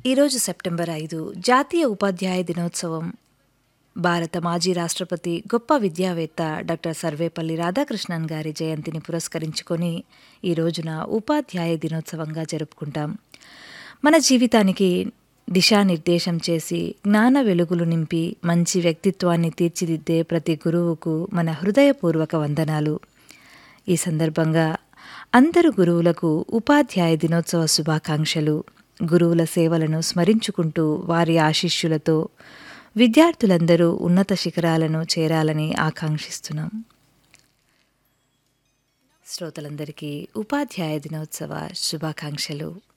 ఈరోజు సెప్టెంబర్ ఐదు జాతీయ ఉపాధ్యాయ దినోత్సవం భారత మాజీ రాష్ట్రపతి గొప్ప విద్యావేత్త డాక్టర్ సర్వేపల్లి రాధాకృష్ణన్ గారి జయంతిని పురస్కరించుకొని ఈ రోజున ఉపాధ్యాయ దినోత్సవంగా జరుపుకుంటాం మన జీవితానికి దిశానిర్దేశం చేసి జ్ఞాన వెలుగులు నింపి మంచి వ్యక్తిత్వాన్ని తీర్చిదిద్దే ప్రతి గురువుకు మన హృదయపూర్వక వందనాలు ఈ సందర్భంగా అందరు గురువులకు ఉపాధ్యాయ దినోత్సవ శుభాకాంక్షలు గురువుల సేవలను స్మరించుకుంటూ వారి ఆశిష్యులతో విద్యార్థులందరూ ఉన్నత శిఖరాలను చేరాలని ఆకాంక్షిస్తున్నాం శ్రోతలందరికీ ఉపాధ్యాయ దినోత్సవ శుభాకాంక్షలు